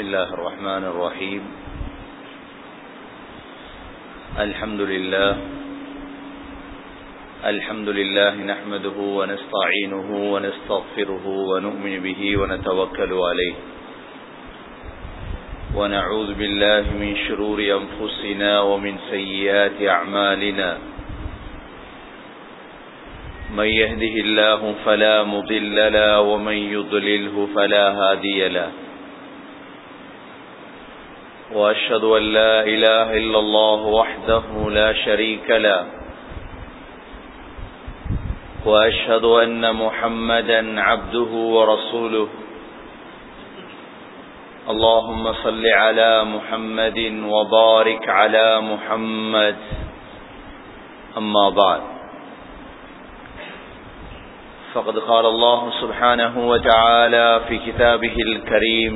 الله الرحمن الرحيم الحمد لله الحمد لله نحمده ونستعينه ونستغفره ونؤمن به ونتوكل عليه ونعوذ بالله من شرور أنفسنا ومن سيئات أعمالنا من يهده الله فلا مضل له ومن يضلله فلا هادي له وأشهد أن لا إله إلا الله وحده لا شريك له وأشهد أن محمدا عبده ورسوله اللهم صل على محمد وبارك على محمد أما بعد فقد قال الله سبحانه وتعالى في كتابه الكريم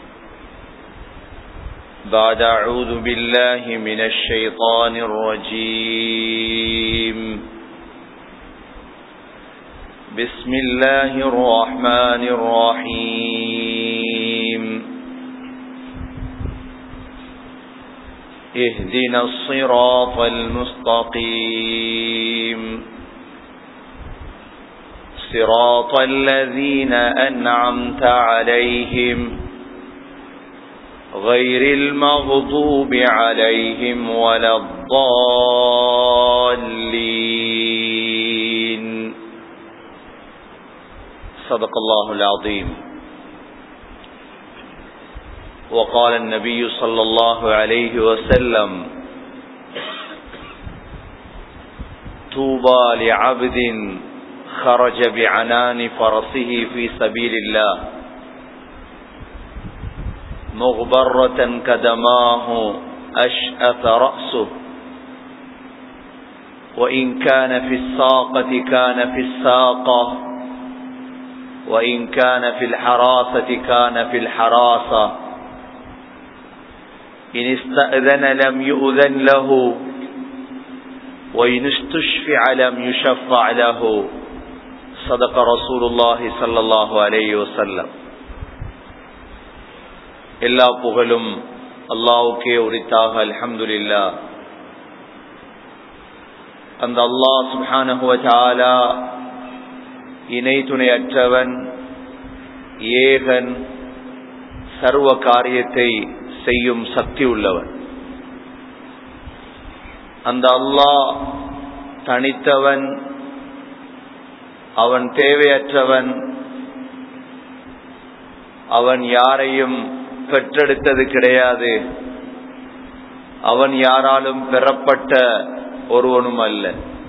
بعد أعوذ بالله من الشيطان الرجيم بسم الله الرحمن الرحيم اهدنا الصراط المستقيم صراط الذين أنعمت عليهم غير المغضوب عليهم ولا الضالين صدق الله العظيم وقال النبي صلى الله عليه وسلم طوبى لعبد خرج بعنان فرسه في سبيل الله مغبرة كدماه أشأث رأسه وإن كان في الساقة كان في الساقة وإن كان في الحراسة كان في الحراسة إن استأذن لم يؤذن له وإن استشفع لم يشفع له صدق رسول الله صلى الله عليه وسلم எல்லா புகழும் அல்லாவுக்கே உரித்தாக அல்ஹம்துலில்லா அந்த அல்லாஹ் சுஹானஹுவா இணை துணையற்றவன் ஏகன் சர்வ காரியத்தை செய்யும் சக்தி உள்ளவன் அந்த அல்லாஹ் தனித்தவன் அவன் தேவையற்றவன் அவன் யாரையும் பெற்றெடுத்தது கிடையாது அவன் யாராலும் பெறப்பட்ட ஒருவனும் அல்ல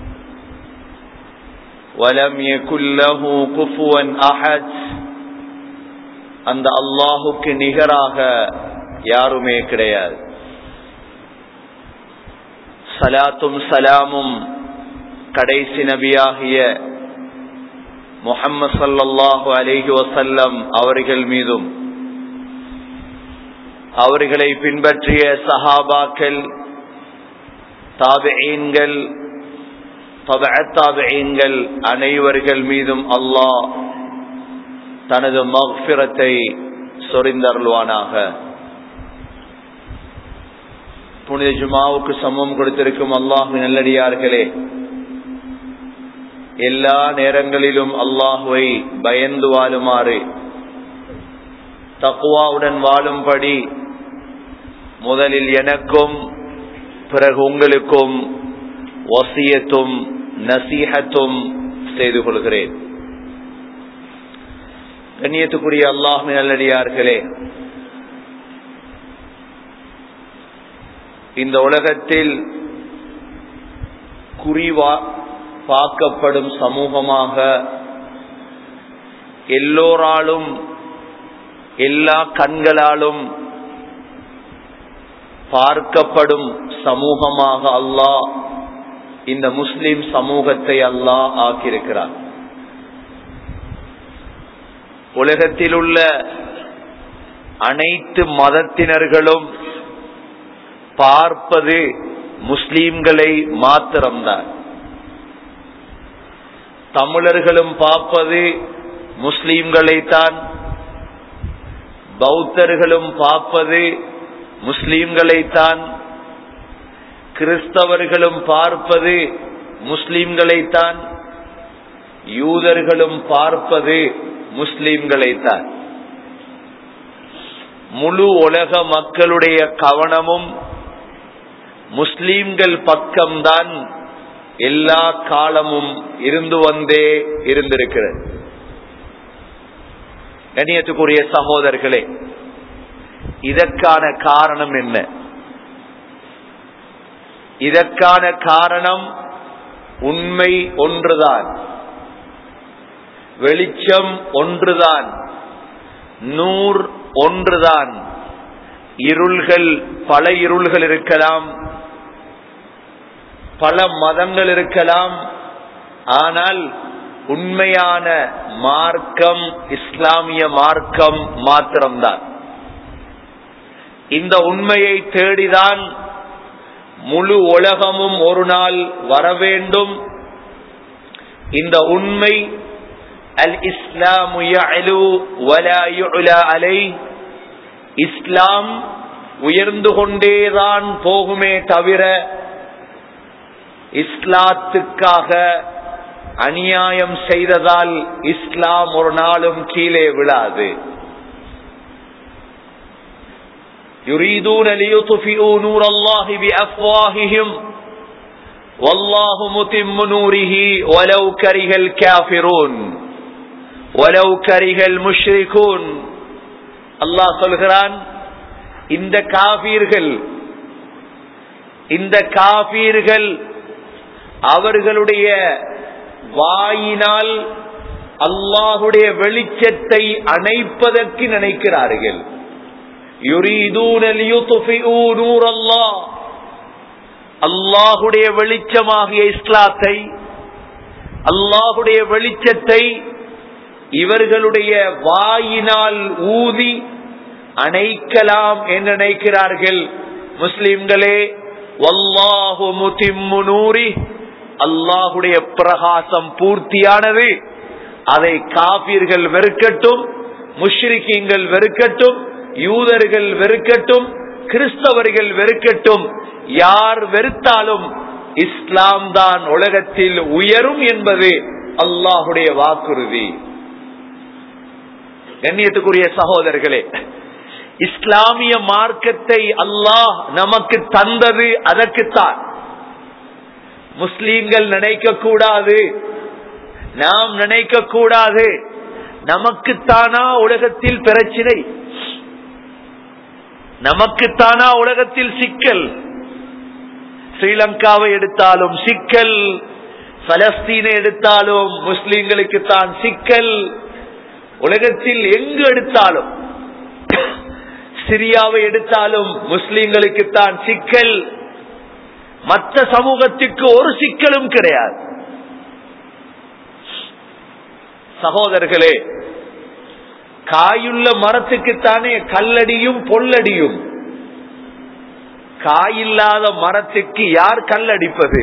வலம் குல்லஹு குஃபுவன் அஹத் அந்த அல்லாஹுக்கு நிகராக யாருமே கிடையாது சலாத்தும் சலாமும் கடைசி நபியாகிய முஹம்மது சல்லாஹு அலிஹி வசல்லம் அவர்கள் மீதும் அவர்களை பின்பற்றிய சஹாபாக்கள் தாபெயின்கள் தாபெயின்கள் அனைவர்கள் மீதும் அல்லாஹ் தனது மஃபிரத்தை சொரிந்தருள்வானாக புனித ஜுமாவுக்கு சமம் கொடுத்திருக்கும் அல்லாஹு நல்லடியார்களே எல்லா நேரங்களிலும் அல்லாஹுவை பயந்து வாழுமாறு தக்குவாவுடன் வாழும்படி முதலில் எனக்கும் பிறகு உங்களுக்கும் வசியத்தும் நசீகத்தும் செய்து கொள்கிறேன் கண்ணியத்துக்குரிய அல்லாஹ் நல்லடியார்களே இந்த உலகத்தில் குறிவா பார்க்கப்படும் சமூகமாக எல்லோராலும் எல்லா கண்களாலும் பார்க்கப்படும் சமூகமாக அல்லாஹ் இந்த முஸ்லிம் சமூகத்தை அல்லாஹ் ஆக்கியிருக்கிறார் உலகத்தில் உள்ள அனைத்து மதத்தினர்களும் பார்ப்பது முஸ்லீம்களை மாத்திரம்தான் தமிழர்களும் பார்ப்பது முஸ்லீம்களைத்தான் பௌத்தர்களும் பார்ப்பது முஸ்லீம்களைத்தான் கிறிஸ்தவர்களும் பார்ப்பது முஸ்லீம்களைத்தான் யூதர்களும் பார்ப்பது முஸ்லீம்களைத்தான் முழு உலக மக்களுடைய கவனமும் முஸ்லீம்கள் பக்கம்தான் எல்லா காலமும் இருந்து வந்தே இருந்திருக்கிறது கண்ணியத்துக்குரிய சகோதரர்களே இதற்கான காரணம் என்ன இதற்கான காரணம் உண்மை ஒன்றுதான் வெளிச்சம் ஒன்றுதான் நூர் ஒன்றுதான் இருள்கள் பல இருள்கள் இருக்கலாம் பல மதங்கள் இருக்கலாம் ஆனால் உண்மையான மார்க்கம் இஸ்லாமிய மார்க்கம் மாத்திரம்தான் இந்த உண்மையை தேடிதான் முழு உலகமும் ஒரு நாள் வர வேண்டும் இந்த உண்மை அல் இஸ்லாம் அலை இஸ்லாம் உயர்ந்து கொண்டேதான் போகுமே தவிர இஸ்லாத்துக்காக அநியாயம் செய்ததால் இஸ்லாம் ஒரு நாளும் கீழே விழாது يريدون ليطفئوا نور الله بأفواههم والله متم نوره ولو كره الكافرون ولو كره المشركون அல்லாஹ் சொல்கிறான் இந்த காபீர்கள் இந்த காபீர்கள் அவர்களுடைய வாயினால் அல்லாஹுடைய வெளிச்சத்தை அணைப்பதற்கு நினைக்கிறார்கள் அல்லாஹுடைய வெளிச்சமாகிய இஸ்லாத்தை அல்லாஹுடைய வெளிச்சத்தை இவர்களுடைய வாயினால் ஊதி அணைக்கலாம் என்று நினைக்கிறார்கள் முஸ்லிம்களே வல்லாஹு முதிம்மு நூரி அல்லாஹுடைய பிரகாசம் பூர்த்தியானது அதை காபீர்கள் வெறுக்கட்டும் முஷ்ரிக்கீங்கள் வெறுக்கட்டும் யூதர்கள் வெறுக்கட்டும் கிறிஸ்தவர்கள் வெறுக்கட்டும் யார் வெறுத்தாலும் இஸ்லாம் தான் உலகத்தில் உயரும் என்பது அல்லாஹுடைய வாக்குறுதி கண்ணியத்துக்குரிய சகோதரர்களே இஸ்லாமிய மார்க்கத்தை அல்லாஹ் நமக்கு தந்தது அதற்குத்தான் முஸ்லீம்கள் நினைக்க கூடாது நாம் நினைக்க கூடாது நமக்குத்தானா உலகத்தில் பிரச்சினை நமக்குத்தானா உலகத்தில் சிக்கல் ஸ்ரீலங்காவை எடுத்தாலும் சிக்கல் பலஸ்தீனை எடுத்தாலும் முஸ்லிம்களுக்கு தான் சிக்கல் உலகத்தில் எங்கு எடுத்தாலும் சிரியாவை எடுத்தாலும் முஸ்லிம்களுக்கு தான் சிக்கல் மற்ற சமூகத்திற்கு ஒரு சிக்கலும் கிடையாது சகோதரர்களே காயுள்ள மரத்துக்குத்தானே கல்லடியும் பொல்லடியும் காயில்லாத மரத்துக்கு யார் கல்லடிப்பது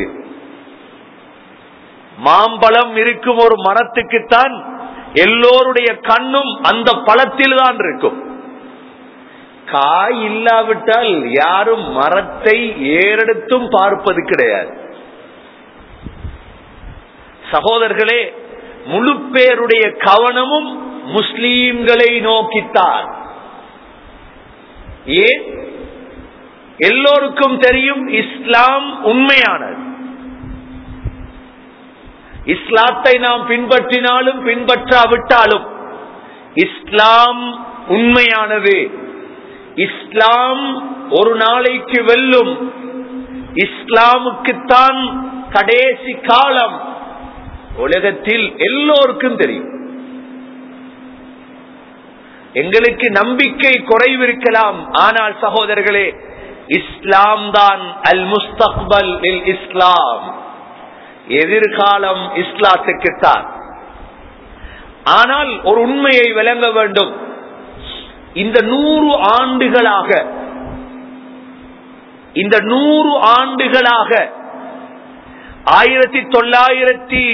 மாம்பழம் இருக்கும் ஒரு மரத்துக்குத்தான் எல்லோருடைய கண்ணும் அந்த பழத்தில் தான் இருக்கும் காய் இல்லாவிட்டால் யாரும் மரத்தை ஏறெடுத்தும் பார்ப்பது கிடையாது சகோதரர்களே முழு பேருடைய கவனமும் முஸ்லீம்களை நோக்கித்தான் ஏன் எல்லோருக்கும் தெரியும் இஸ்லாம் உண்மையானது இஸ்லாத்தை நாம் பின்பற்றினாலும் பின்பற்றாவிட்டாலும் இஸ்லாம் உண்மையானது இஸ்லாம் ஒரு நாளைக்கு வெல்லும் இஸ்லாமுக்குத்தான் கடைசி காலம் உலகத்தில் எல்லோருக்கும் தெரியும் எங்களுக்கு நம்பிக்கை குறைவிருக்கலாம் ஆனால் சகோதரர்களே இஸ்லாம் தான் அல் முஸ்தக்பல் இஸ்லாம் எதிர்காலம் இஸ்லாத்துக்குத்தான் ஆனால் ஒரு உண்மையை விளங்க வேண்டும் இந்த நூறு ஆண்டுகளாக இந்த நூறு ஆண்டுகளாக ஆயிரத்தி தொள்ளாயிரத்தி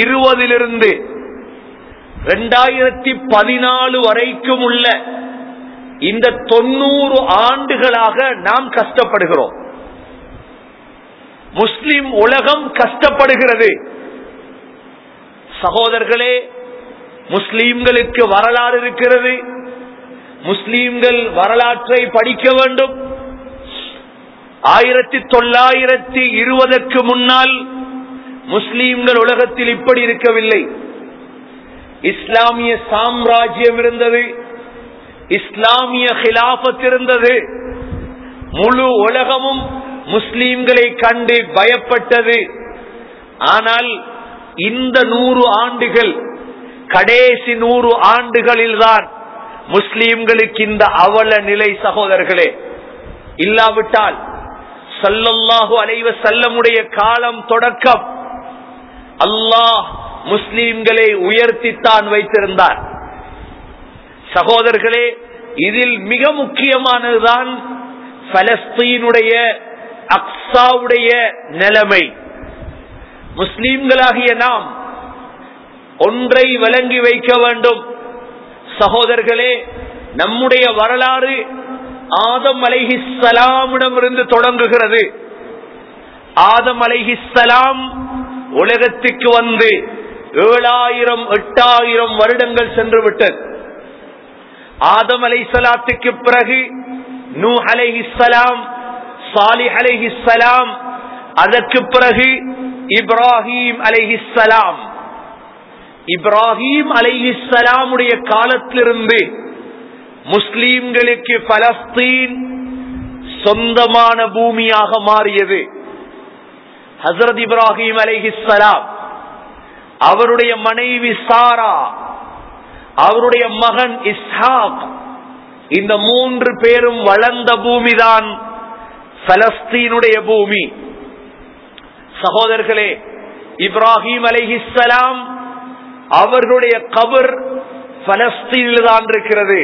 இருபதிலிருந்து இரண்டாயிரத்தி பதினாலு வரைக்கும் உள்ள இந்த தொண்ணூறு ஆண்டுகளாக நாம் கஷ்டப்படுகிறோம் முஸ்லிம் உலகம் கஷ்டப்படுகிறது சகோதரர்களே முஸ்லீம்களுக்கு வரலாறு இருக்கிறது முஸ்லீம்கள் வரலாற்றை படிக்க வேண்டும் ஆயிரத்தி தொள்ளாயிரத்தி இருபதற்கு முன்னால் முஸ்லீம்கள் உலகத்தில் இப்படி இருக்கவில்லை இஸ்லாமிய சாம்ராஜ்யம் இருந்தது இஸ்லாமிய ஹிலாபத் இருந்தது முழு உலகமும் முஸ்லீம்களை கண்டு பயப்பட்டது ஆனால் இந்த நூறு ஆண்டுகள் கடைசி நூறு ஆண்டுகளில்தான் முஸ்லீம்களுக்கு இந்த அவல நிலை சகோதரர்களே இல்லாவிட்டால் சல்லல்லாஹு அலைவ செல்லமுடைய காலம் தொடக்கம் அல்லாஹ் முஸ்லீம்களை உயர்த்தித்தான் வைத்திருந்தார் சகோதரர்களே இதில் மிக முக்கியமானதுதான் பலஸ்தீனுடைய அக்சாவுடைய நிலைமை முஸ்லீம்களாகிய நாம் ஒன்றை விளங்கி வைக்க வேண்டும் சகோதரர்களே நம்முடைய வரலாறு ஆதம் அலைஹிஸ்ஸலாமிடமிருந்து தொடங்குகிறது ஆதம் அலைஹிஸ்ஸலாம் உலகத்துக்கு வந்து ஏழாயிரம் எட்டாயிரம் வருடங்கள் சென்று விட்டது ஆதம் அலைசலாத்துக்கு பிறகு நூ அலைஹிஸ்ஸலாம் சாலி அலைஹிஸ்ஸலாம் அதற்கு பிறகு இப்ராஹிம் அலைஹிஸ்ஸலாம் இப்ராஹிம் அலைஹிஸ்ஸலாமுடைய காலத்திலிருந்து முஸ்லீம்களுக்கு பலஸ்தீன் சொந்தமான பூமியாக மாறியது ஹசரத் இப்ராஹிம் அலைஹிஸ்ஸலாம் அவருடைய மனைவி சாரா அவருடைய மகன் இஸ்ஹாக் இந்த மூன்று பேரும் வளர்ந்த பூமிதான் பலஸ்தீனுடைய பூமி சகோதரர்களே இப்ராஹிம் அலைஹிஸ்ஸலாம் அவர்களுடைய கபர் பலஸ்தீனில் தான் இருக்கிறது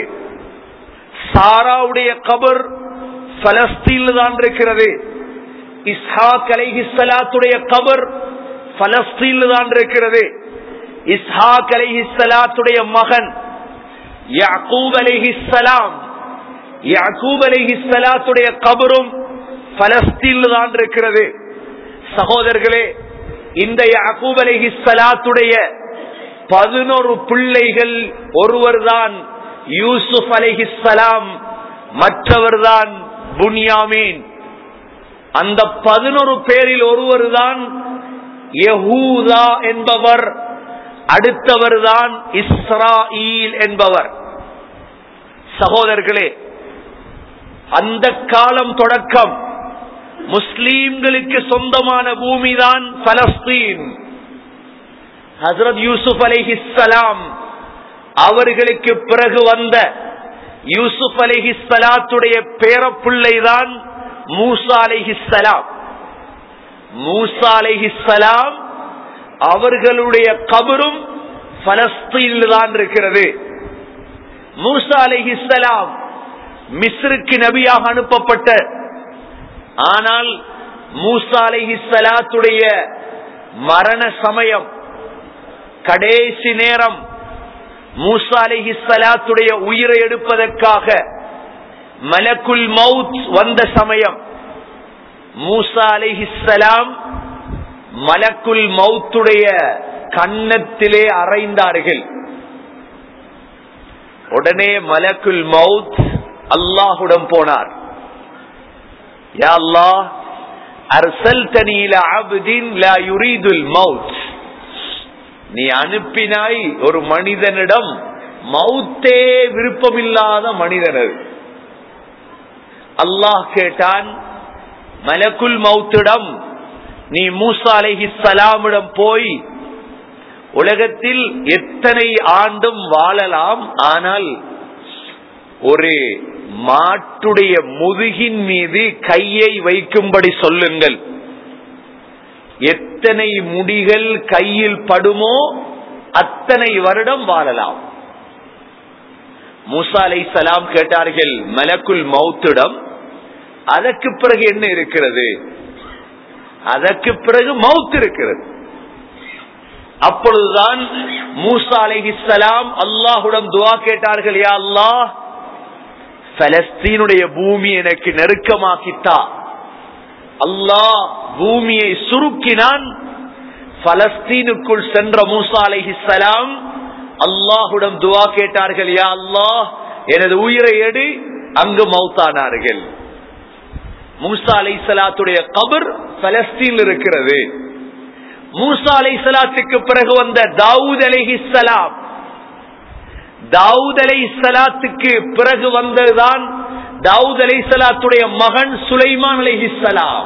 சாராவுடைய கபர் பலஸ்தீனில் தான் இருக்கிறது இஸ்ஹாக் அலைஹிஸ்ஸலாத்துடைய கபர் பலஸ்தீனில் தான் இருக்கிறது இஸ்ஹாக் அலைஹிஸ்ஸலாத்துடைய மகன் யாக்கூப் அலைஹிஸ்ஸலாம் யாக்கூப் அலைஹிஸ்ஸலாத்துடைய கபரும் பலஸ்தீனில் தான் இருக்கிறது சகோதரர்களே இந்த யாக்கூப் அலைஹிஸ்ஸலாத்துடைய பதினொரு பிள்ளைகள் ஒருவர் தான் யூசுப் அலைஹிஸ்ஸலாம் மற்றவர் தான் புன்யாமீன் அந்த பதினொரு பேரில் ஒருவர் தான் யஹூதா என்பவர் அடுத்தவர் தான் இஸ்ராயில் என்பவர் சகோதரர்களே அந்த காலம் தொடக்கம் முஸ்லீம்களுக்கு சொந்தமான பூமிதான் பலஸ்தீன் ஹசரத் யூசுப் அலிஹிஸ்லாம் அவர்களுக்கு பிறகு வந்த யூசுப் அலிஹிஸ்லாத்துடைய பேரப்பிள்ளைதான் மூசா அலிஹிஸ்லாம் மூசா அலிஹிஸ்லாம் அவர்களுடைய கபரும் பலஸ்தீனில் தான் இருக்கிறது மூசா அலிஹிஸ்லாம் மிஸ்ருக்கு நபியாக அனுப்பப்பட்ட ஆனால் மூசா அலிஹிஸ்லாத்துடைய மரண சமயம் கடைசி நேரம் மூசா அலிஹிஸ்லாத்துடைய உயிரை எடுப்பதற்காக மலக்குல் மவுத் வந்த சமயம் மூசா அலிஹிஸ்லாம் மலக்குல் மவுத்துடைய கன்னத்திலே அறைந்தார்கள் உடனே மலக்குல் மவுத் அல்லாஹுடன் போனார் யா அல்லாஹ் அர்சல்தனி இலா அப்தின் லா யுரீதுல் மவுத் நீ அனுப்பினாய் ஒரு மனிதனிடம் மவுத்தே விருப்பமில்லாத மனிதனர் அல்லாஹ் கேட்டான் மலக்குல் மவுத்திடம் நீ மூசா அலஹி சலாமிடம் போய் உலகத்தில் எத்தனை ஆண்டும் வாழலாம் ஆனால் ஒரு மாட்டுடைய முதுகின் மீது கையை வைக்கும்படி சொல்லுங்கள் எத்தனை முடிகள் கையில் படுமோ அத்தனை வருடம் வாழலாம் மூசா அலை சலாம் கேட்டார்கள் மலக்குல் மௌத்திடம் அதற்கு பிறகு என்ன இருக்கிறது அதற்கு பிறகு மவுத் இருக்கிறது அப்பொழுதுதான் மூசா அலைஹிஸ்ஸலாம் அல்லாஹுடன் துவா கேட்டார்கள் யா அல்லாஹ் பலஸ்தீனுடைய பூமி எனக்கு நெருக்கமாக்கித்தா அல்லாஹ் பூமியை சுருக்கினான் பலஸ்தீனுக்குள் சென்ற மூசா அலைஹிஸ்ஸலாம் அல்லாஹுடன் துவா கேட்டார்கள் யா அல்லாஹ் எனது உயிரை எடு அங்கு மௌத்தானார்கள் மூசா அலை சலாத்துடைய கபர் பலஸ்தீனில் இருக்கிறது மூசா அலை சலாத்துக்கு பிறகு வந்த தாவூத் அலைஹிஸ்ஸலாம் தாவூத் அலை சலாத்துக்கு பிறகு வந்ததுதான் தாவூத் அலை சலாத்துடைய மகன் சுலைமான் அலைஹிஸ்ஸலாம்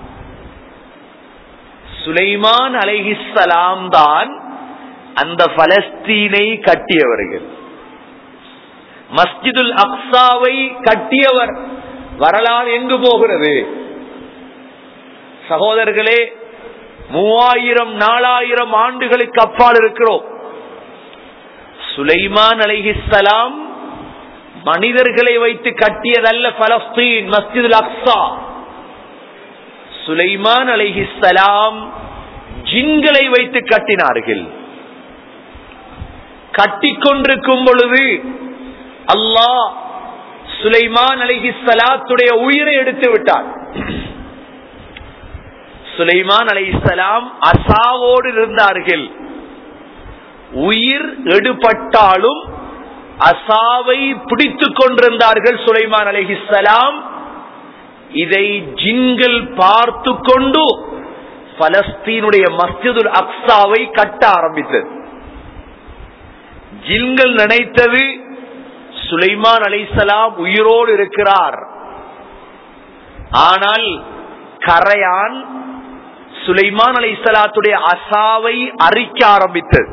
சுலைமான் அலைஹிஸ்ஸலாம் தான் அந்த பலஸ்தீனை கட்டியவர்கள் மஸ்ஜிதுல் அக்ஸாவை கட்டியவர் வரலாறு எங்கு போகிறது சகோதரர்களே மூவாயிரம் நாலாயிரம் ஆண்டுகளுக்கு அப்பால் இருக்கிறோம் சுலைமான் அலைஹிஸ்ஸலாம் மனிதர்களை வைத்து கட்டியதல்ல பலஸ்தீன் மஸ்ஜிதுல் அக்ஸா சுலைமான் அலைஹிஸ்ஸலாம் ஜின்களை வைத்து கட்டினார்கள் கட்டிக்கொண்டிருக்கும் பொழுது அல்லாஹ் சுலைமான் அலைஹிஸ்ஸலாத்துடைய உயிரை எடுத்து விட்டார் சுலைமான் அலைஹிஸ்ஸலாம் அசாவோடு இருந்தார்கள் உயிர் எடுபட்டாலும் அசாவை பிடித்துக் கொண்டிருந்தார்கள் சுலைமான் அலைஹிஸ்ஸலாம் இதை ஜின்கள் பார்த்து கொண்டு பலஸ்தீனுடைய மஸ்ஜிதுல் அக்ஸாவை கட்ட ஆரம்பித்தது ஜின்கள் நினைத்தது சுலைமான் அலைசலாம் உயிரோடு இருக்கிறார் ஆனால் கரையான் சுலைமான் அலைசலாத்துடைய அசாவை அரிக்க ஆரம்பித்தது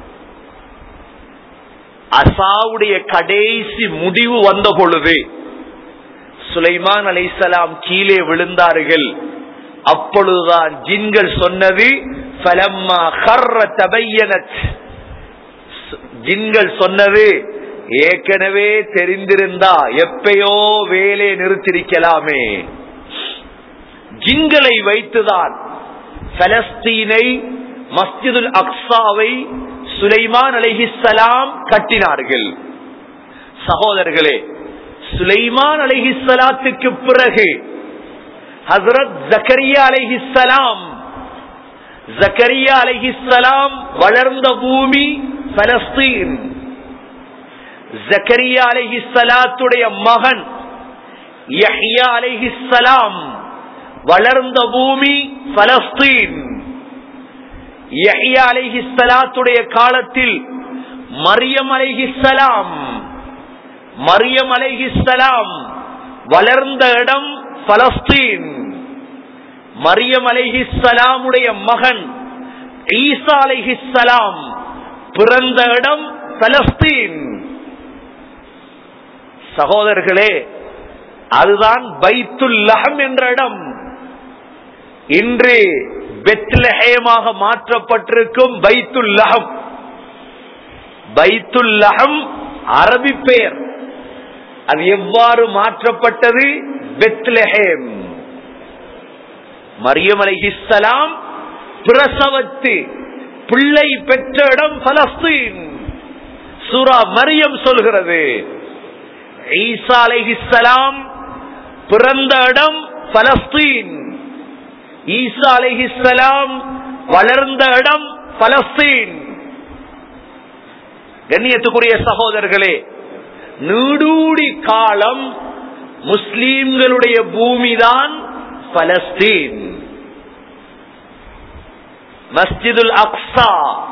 அசாவுடைய கடைசி முடிவு வந்த பொழுது சுலைமான் அலைசலாம் கீழே விழுந்தார்கள் அப்பொழுதுதான் ஜின்கள் சொன்னது ஃபலம்மா கர்ர தபையனத் ஜின்கள் சொன்னது ஏற்கனவே தெரிந்திருந்தா எப்பயோ வேலையை நிறுத்திருக்கலாமே ஜின்களை வைத்துதான் பலஸ்தீனை மஸ்ஜிதுல் அக்ஸாவை சுலைமான் அலைஹிஸ்ஸலாம் கட்டினார்கள் சகோதரர்களே சுலைமான் அலைஹிஸ்ஸலாத்துக்கு பிறகு ஹசரத் ஜக்கரியா அலைஹிஸ்ஸலாம் ஜக்கரியா அலைஹிஸ்ஸலாம் வளர்ந்த பூமி பலஸ்தீன் ஜக்கரியா அலைஹிஸ்ஸலாத்துடைய மகன் யஹ்யா அலைஹிஸ்ஸலாம் வளர்ந்த பூமி பலஸ்தீன் யஹ்யா அலைஹிஸ்ஸலாத்துடைய காலத்தில் மரியம் அலைஹிஸ்ஸலாம் மரியம் அலைஹிஸ்ஸலாம் வளர்ந்த இடம் பலஸ்தீன் மரியம் அலைஹிஸ்ஸலாமுடைய மகன் ஈசா அலைஹிஸ்ஸலாம் பிறந்த இடம் பலஸ்தீன் சகோதரர்களே அதுதான் பைத்துல் லஹம் என்ற இடம் இன்று பெத்லஹேமாக மாற்றப்பட்டிருக்கும் பைத்துல் லஹம் பைத்துல் லஹம் அரபி பெயர் அது எவ்வாறு மாற்றப்பட்டது பெத்லஹேம் மரியம் அலைஹிஸ்ஸலாம் பிரசவத்து பிள்ளை பெற்ற இடம் பலஸ்தீன் சூரா மரியம் சொல்கிறது ஈசா அலைஹிஸ்ஸலாம் பிறந்த இடம் பலஸ்தீன் ஈசா அலைஹிஸ்ஸலாம் வளர்ந்த இடம் பலஸ்தீன் கண்ணியத்துக்குரிய சகோதரர்களே நீடூடி காலம் முஸ்லீம்களுடைய பூமிதான் பலஸ்தீன் மஸ்ஜிதுல் அக்ஸா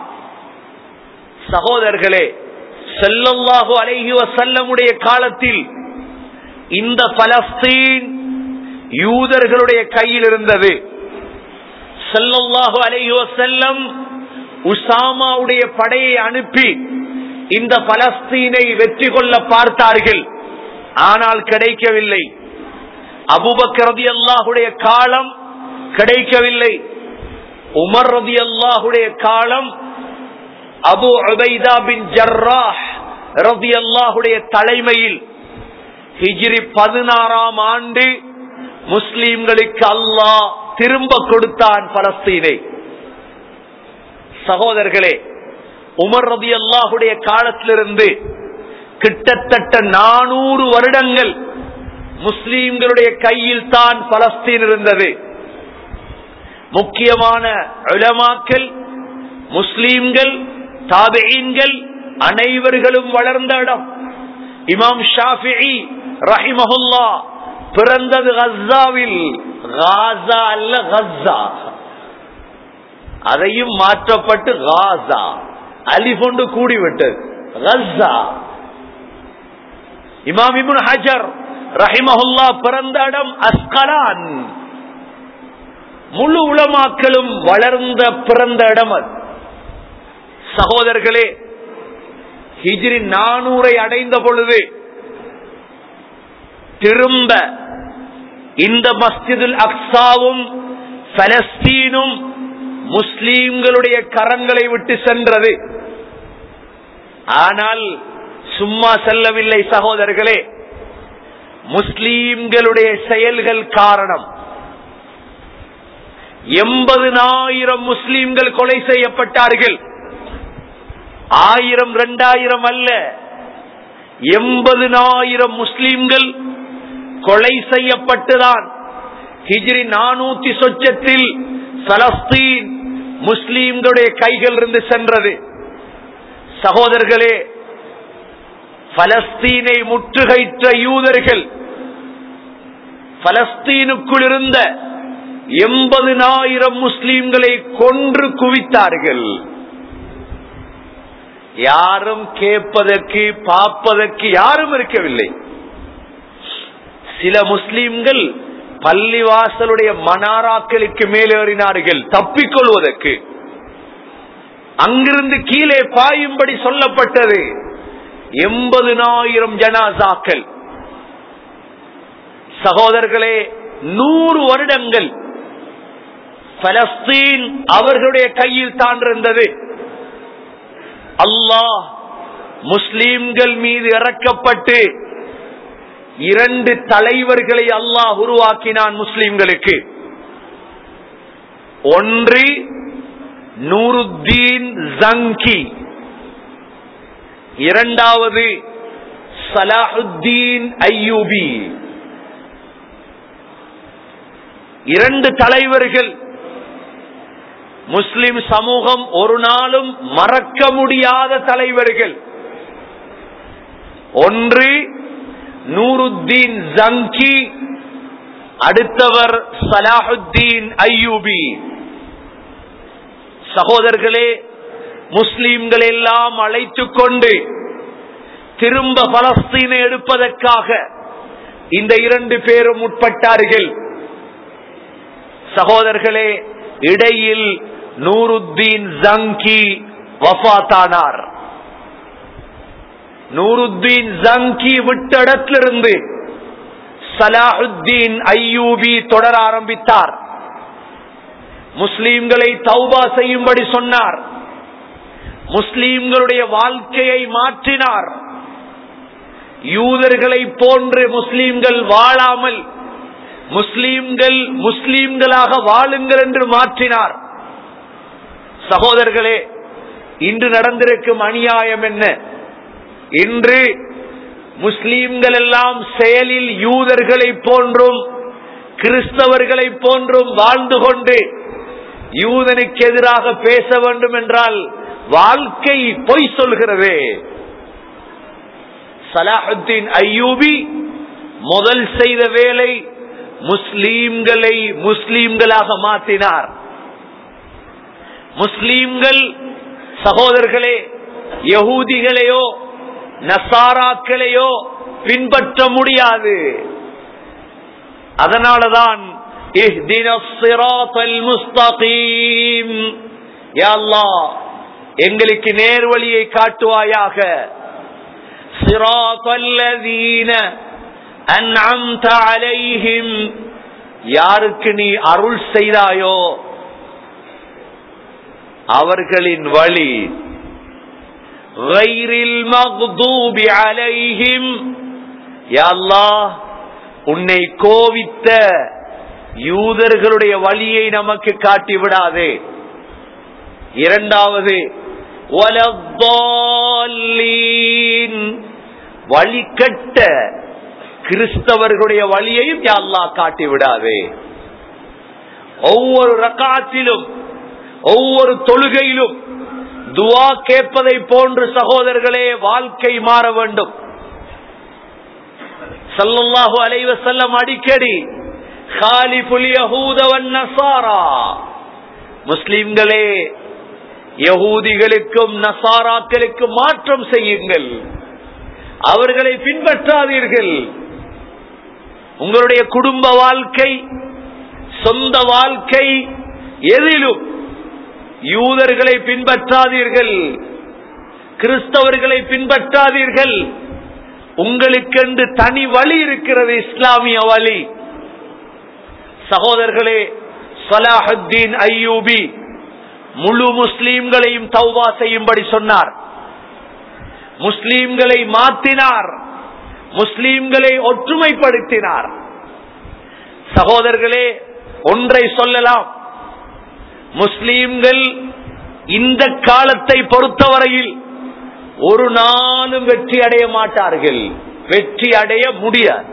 சகோதரர்களே செல்லல்லாஹு அலைஹி வசல்லமுடைய காலத்தில் இந்த பலஸ்தீன் யூதர்களுடைய கையில் இருந்தது செல்லல்லாஹு அலைஹி வசல்லம் உசாமாவுடைய படையை அனுப்பி இந்த பலஸ்தீனை வெற்றி கொள்ள பார்த்தார்கள் ஆனால் கிடைக்கவில்லை அபுபக்கர் ரதி அல்லாஹுடைய காலம் கிடைக்கவில்லை உமர் ரதி அல்லாஹுடைய காலம் அபு உபைதா பின் ஜர்ராஹ் ரதி அல்லாஹுடைய தலைமையில் ஹிஜ்ரி பதினாறாம் ஆண்டு முஸ்லிம்களுக்கு அல்லாஹ் திரும்ப கொடுத்தான் பலஸ்தீனை சகோதரர்களே உமர் ரதி அல்லாஹுடைய காலத்திலிருந்து கிட்டத்தட்ட நானூறு வருடங்கள் முஸ்லீம்களுடைய கையில் தான் பலஸ்தீன் இருந்தது முக்கியமான உலமாக்கள் முஸ்லீம்கள் தாபெயின்கள் அனைவர்களும் வளர்ந்த இடம் இமாம் ஷாஃபி ரஹிமஹுல்லா பிறந்தது கஸ்ஸாவில் காசா அல்ல கஸ்ஸா அதையும் மாற்றப்பட்டு காசா அலிஃபொண்டு கூடிவிட்டது கஸ்ஸா இமாம் இபுன் ஹஜர் ரஹிமஹுல்லா பிறந்த இடம் அஸ்கலான் முழு உலமாக்களும் வளர்ந்த பிறந்த இடம் அது சகோதரர்களே ஹிஜ்ரி நானூரை அடைந்த பொழுது திரும்ப இந்த மஸ்ஜிதுல் அக்ஸாவும் பலஸ்தீனும் முஸ்லீம்களுடைய கரங்களை விட்டு சென்றது ஆனால் சும்மா செல்லவில்லை சகோதரர்களே முஸ்லீம்களுடைய செயல்கள் காரணம் எண்பதுனாயிரம் முஸ்லீம்கள் கொலை செய்யப்பட்டார்கள் ஆயிரம் இரண்டாயிரம் அல்ல எண்பதுனாயிரம் முஸ்லீம்கள் கொலை செய்யப்பட்டுதான் ஹிஜ்ரி நானூத்தி சொச்சத்தில் பலஸ்தீன் முஸ்லீம்களுடைய கைகள் இருந்து சென்றது சகோதரர்களே பலஸ்தீனை முற்றுகையிட்ட யூதர்கள் பலஸ்தீனுக்குள் இருந்த எண்பதுனாயிரம் முஸ்லீம்களை கொன்று குவித்தார்கள் யாரும் கேட்பதற்கு பார்ப்பதற்கு யாரும் இருக்கவில்லை சில முஸ்லீம்கள் பள்ளிவாசலுடைய மனாராக்களுக்கு மேலேறினார்கள் தப்பிக்கொள்வதற்கு அங்கிருந்து கீழே பாயும்படி சொல்லப்பட்டது எண்பதுனாயிரம் ஜனாசாக்கள் சகோதரர்களே நூறு வருடங்கள் பலஸ்தீன் அவர்களுடைய கையில் தான் இருந்தது அல்லாஹ் முஸ்லீம்கள் மீது இறக்கப்பட்டு இரண்டு தலைவர்களை அல்லாஹ் உருவாக்கினான் முஸ்லிம்களுக்கு ஒன்று நூருத்தீன் ஜங்கி இரண்டாவது சலாஹுத்தீன் ஐயூபி இரண்டு தலைவர்கள் முஸ்லிம் சமூகம் ஒரு நாளும் மறக்க முடியாத தலைவர்கள் ஒன்று நூருத்தீன் ஜங்கி அடுத்தவர் சலாஹுத்தீன் ஐயூபி சகோதரர்களே முஸ்லிம்கள் எல்லாம் அழைத்துக் கொண்டு திரும்ப பலஸ்தீனை எடுப்பதற்காக இந்த இரண்டு பேரும் உட்பட்டார்கள் சகோதரர்களே இடையில் நூருத்தீன் ஜங்கி வஃத்தானார் நூருத்தீன் ஜங்கி விட்ட இடத்திலிருந்து சலாஹுத்தீன் ஐயூபி தொடர ஆரம்பித்தார் முஸ்லீம்களை தௌபா செய்யும்படி சொன்னார் முஸ்லீம்களுடைய வாழ்க்கையை மாற்றினார் யூதர்களை போன்று முஸ்லீம்கள் வாழாமல் முஸ்லீம்கள் முஸ்லீம்களாக வாழுங்கள் என்று மாற்றினார் சகோதரர்களே இன்று நடந்திருக்கும் அநியாயம் என்ன இன்று முஸ்லீம்கள் எல்லாம் செயலில் யூதர்களை போன்றும் கிறிஸ்தவர்களை போன்றும் வாழ்ந்து கொண்டு யூதனுக்கு எதிராக பேச வேண்டும் என்றால் வாழ்க்கை பொய் சொல்கிறதே சலாஹுத்தீன் ஐயூபி முதல் செய்த வேலை முஸ்லீம்களை முஸ்லீம்களாக மாற்றினார் முஸ்லீம்கள் சகோதரர்களே யகூதிகளையோ நசாராக்களையோ பின்பற்ற முடியாது அதனாலதான் எங்களுக்கு நேர்வழியை காட்டுவாயாக யாருக்கு நீ அருள் செய்தாயோ அவர்களின் வழி உன்னை கோவித்த யூதர்களுடைய வழியை நமக்கு காட்டி விடாதே இரண்டாவது வழி கட்ட கிறிஸ்தவர்களுடைய வழியையும் யா அல்லாஹ் காட்டி விடாதே ஒவ்வொரு ரக்காத்திலும் ஒவ்வொரு தொழுகையிலும் துவா கேட்பதை போன்று சகோதரர்களே வாழ்க்கை மாற வேண்டும் சல்லல்லாஹு அலைஹி வஸல்லம் அடிக்கடி காலிபுல் யஹூத வன் நஸாரா முஸ்லிம்களே யகூதிகளுக்கும் நசாராக்களுக்கும் மாற்றம் செய்யுங்கள் அவர்களை பின்பற்றாதீர்கள் உங்களுடைய குடும்ப வாழ்க்கை சொந்த வாழ்க்கை எதிலும் யூதர்களை பின்பற்றாதீர்கள் கிறிஸ்தவர்களை பின்பற்றாதீர்கள் உங்களுக்கென்று தனி வழி இருக்கிறது இஸ்லாமிய வழி சகோதரர்களே சலாஹுத்தீன் ஐயூபி முழு முஸ்லீம்களையும் தௌபா செய்யும்படி சொன்னார் முஸ்லீம்களை மாற்றினார் முஸ்லீம்களை ஒற்றுமைப்படுத்தினார் சகோதரர்களே ஒன்றை சொல்லலாம் முஸ்லீம்கள் இந்த காலத்தை பொறுத்தவரையில் ஒரு நாளும் வெற்றி அடைய மாட்டார்கள் வெற்றி அடைய முடியாது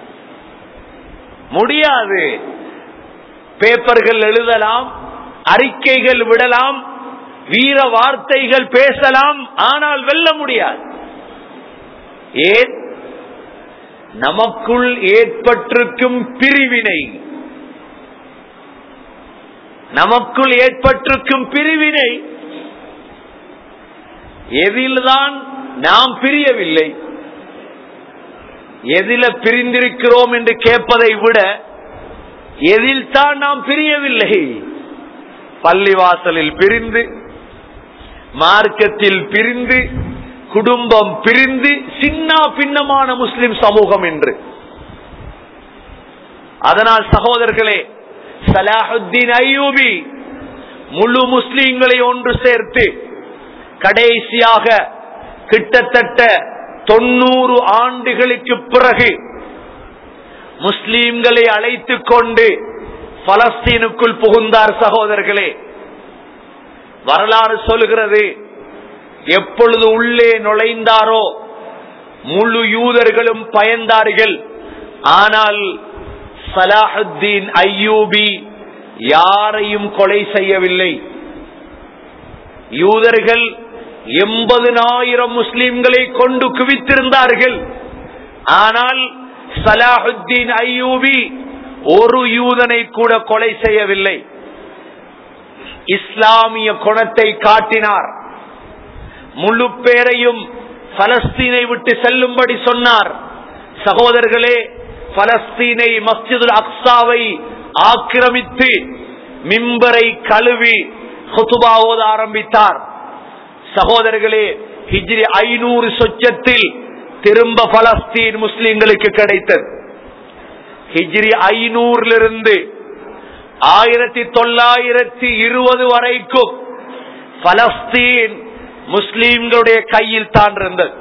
முடியாது பேப்பர்கள் எழுதலாம் அறிக்கைகள் விடலாம் வீர வார்த்தைகள் பேசலாம் ஆனால் வெல்ல முடியாது ஏன் நமக்குள் ஏற்பட்டிருக்கும் பிரிவினை நமக்குள் ஏற்பட்டிருக்கும் பிரிவினை எதில்தான் நாம் பிரியவில்லை எதில பிரிந்திருக்கிறோம் என்று கேட்பதை விட எதில் தான் நாம் பிரியவில்லை பள்ளிவாசலில் பிரிந்து மார்க்கத்தில் பிரிந்து குடும்பம் பிரிந்து சின்ன பின்னமான முஸ்லிம் சமூகம் என்று அதனால் சகோதரர்களே சலாஹுத்தீன் ஐயூபி முழு முஸ்லீம்களை ஒன்று சேர்த்து கடைசியாக கிட்டத்தட்ட தொண்ணூறு ஆண்டுகளுக்கு பிறகு முஸ்லீம்களை அழைத்துக் கொண்டு பலஸ்தீனுக்குள் புகுந்தார் சகோதரர்களே வரலாறு சொல்கிறது எப்பொழுது உள்ளே நுழைந்தாரோ முழு யூதர்களும் பயந்தார்கள் ஆனால் சலாஹுத்தீன் ஐயூபி யாரையும் கொலை செய்யவில்லை யூதர்கள் எண்பதுனாயிரம் முஸ்லிம்களை கொண்டு குவித்திருந்தார்கள் ஆனால் சலாஹுத்தீன் ஐயூபி ஒரு யூதனை கூட கொலை செய்யவில்லை இஸ்லாமிய குணத்தை காட்டினார் முழு பேரையும் பலஸ்தீனை விட்டு செல்லும்படி சொன்னார் சகோதரர்களே பலஸ்தீனை மஸ்ஜிதுல் அக்சாவை ஆக்கிரமித்து மிம்பரை கழுவி ஹுதுபா ஓத ஆரம்பித்தார் சகோதரர்களே ஹிஜ்ரி ஐநூறு சொச்சத்தில் திரும்ப பலஸ்தீன் முஸ்லிம்களுக்கு கிடைத்தது ஹிஜ்ரி ஐநூறிலிருந்து ஆயிரத்தி தொள்ளாயிரத்தி இருபது வரைக்கும் பலஸ்தீன் முஸ்லிம்களுடைய கையில் தான் இருந்தது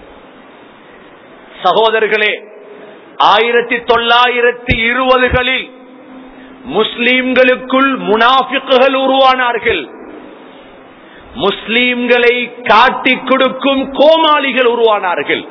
சகோதரர்களே ஆயிரத்தி தொள்ளாயிரத்தி இருபதுகளில் முஸ்லிம்களுக்குள் முனாஃபிக்குகள் உருவானார்கள் முஸ்லிம்களை காட்டிக் கொடுக்கும் கோமாளிகள் உருவானார்கள்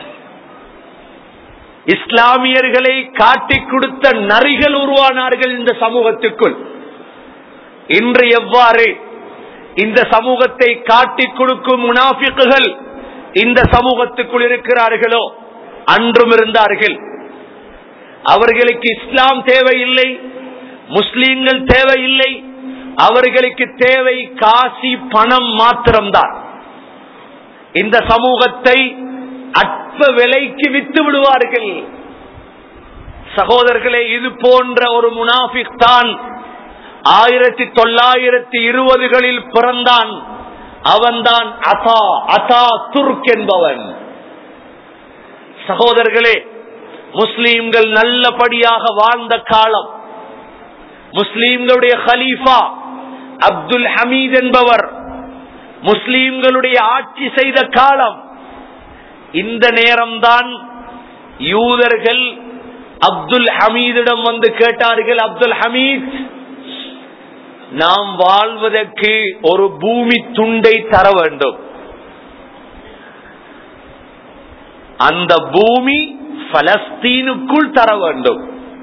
இஸ்லாமியர்களை காட்டிக் கொடுத்த நரிகள் உருவானார்கள் இந்த சமூகத்துக்குள் இன்று எவ்வாறு இந்த சமூகத்தை காட்டிக் கொடுக்கும் முனாஃபிக்குகள் இந்த சமூகத்துக்குள் இருக்கிறார்களோ அன்றும் இருந்தார்கள் அவர்களுக்கு இஸ்லாம் தேவையில்லை முஸ்லீம்கள் தேவையில்லை அவர்களுக்கு தேவை காசி பணம் மாத்திரம்தான் இந்த சமூகத்தை அற்ப விலைக்கு வித்து விடுவார்கள் சகோதரர்களே இது போன்ற ஒரு முனாஃபிக் தான் ஆயிரத்தி தொள்ளாயிரத்தி இருபதுகளில் பிறந்தான் அவன்தான் அசா அசா துர்க் என்பவன் சகோதரர்களே முஸ்லீம்கள் நல்லபடியாக வாழ்ந்த காலம் முஸ்லீம்களுடைய ஹலீஃபா அப்துல் ஹமீத் என்பவர் முஸ்லீம்களுடைய ஆட்சி செய்த காலம் இந்த நேரம்தான் யூதர்கள் அப்துல் ஹமீதிடம் வந்து கேட்டார்கள் அப்துல் ஹமீத் நாம் வாழ்வதற்கு ஒரு பூமி துண்டை தர வேண்டும் அந்த பூமி பலஸ்தீனுக்குள் தர வேண்டும்